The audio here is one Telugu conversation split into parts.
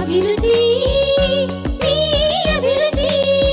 అభిరుచి మీ అభిరుచి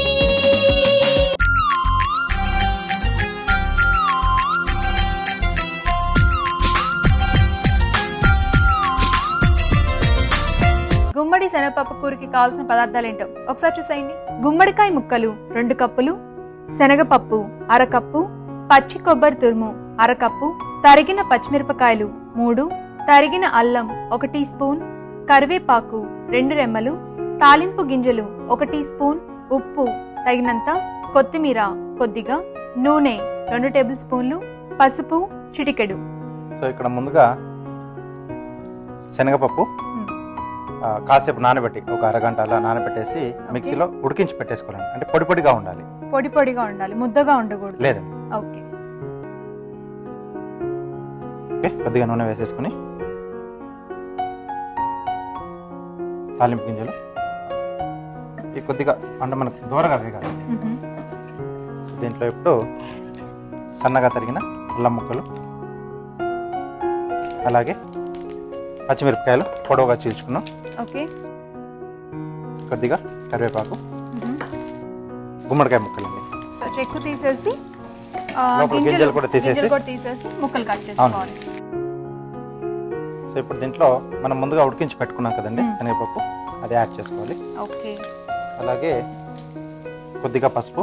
గుమ్మడి శనగపప్పు కూరకి కావాల్సిన పదార్థాలు ఏంటో ఒకసారి చూసేయండి గుమ్మడికాయ ముక్కలు రెండు కప్పులు శనగపప్పు అరకప్పు పచ్చి కొబ్బరి తురుము అరకప్పు తరిగిన పచ్చిమిరపకాయలు మూడు తరిగిన అల్లం ఒక టీ స్పూన్ కరివేపాకు రెండు రెమ్మలు తాలింపు గింజలు ఒక టీ స్పూన్ ఉప్పు తగినంత కొత్తిమీర కొద్దిగా నూనె రెండు టేబుల్ స్పూన్లు పసుపు చిటికెడు సో ఇక్కడ ముందుగా శనగపప్పు మ్మ్. ఆ, కాసేపు నానబెట్టి ఒక అరగంట అలా నానబెట్టేసి మిక్సీలో ఉడికించి పెట్టేసుకోవాలండి అంటే పొడి పొడిగా ఉండాలి పొడి పొడిగా ఉండాలి ముద్దగా ఉండకూడదు లేదండి ఓకే ఓకే కొద్దిగా నూనె వేసేసుకుని తాలింపు గింజలు ఈ కొద్దిగా అంటే మనకు దూరగా వేగాలి మ్మ్. దీంట్లో ఇప్పుడు సన్నగా తరిగిన అల్లం ముక్కలు అలాగే పచ్చిమిరపకాయలు పొడవుగా చీల్చుకున్నాం ఓకే కొద్దిగా కరివేపాకు మ్మ్. గుమ్మడికాయ ముక్కలండి సో చెక్కు తీసేసి ఆ, లోపల గింజలు కూడా తీసేసి? గింజలు కూడా తీసేసి ముక్కలు కట్ చేసుకోవాలి సో ఇప్పుడు దీంట్లో మనం ముందుగా ఉడికించి పెట్టుకున్నాం కదండి మ్మ్. శనగపప్పు అది యాడ్ చేసుకోవాలి ఓకే అలాగే కొద్దిగా పసుపు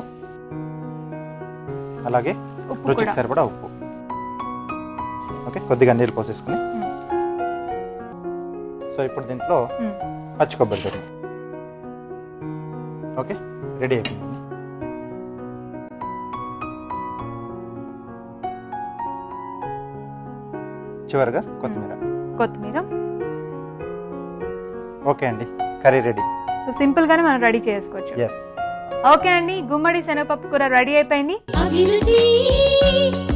అలాగే ఉప్పు రుచికి కూడా సరిపడా ఉప్పు ఓకే కొద్దిగా నీళ్ళు పోసేసుకుని మ్మ్. సో ఇప్పుడు దీంట్లో మ్మ్. పచ్చి కొబ్బరి తురుము ఓకే రెడీ అయిపోయింది చివరిగా కొత్తిమీర కొత్తిమీర ఓకే అండి కర్రీ రెడీ సో సింపుల్ గానే మనం రెడీ చేసుకోవచ్చు ఎస్ ఓకే అండి గుమ్మడి శనగపప్పు కూర రెడీ అయిపోయింది అభిరుచి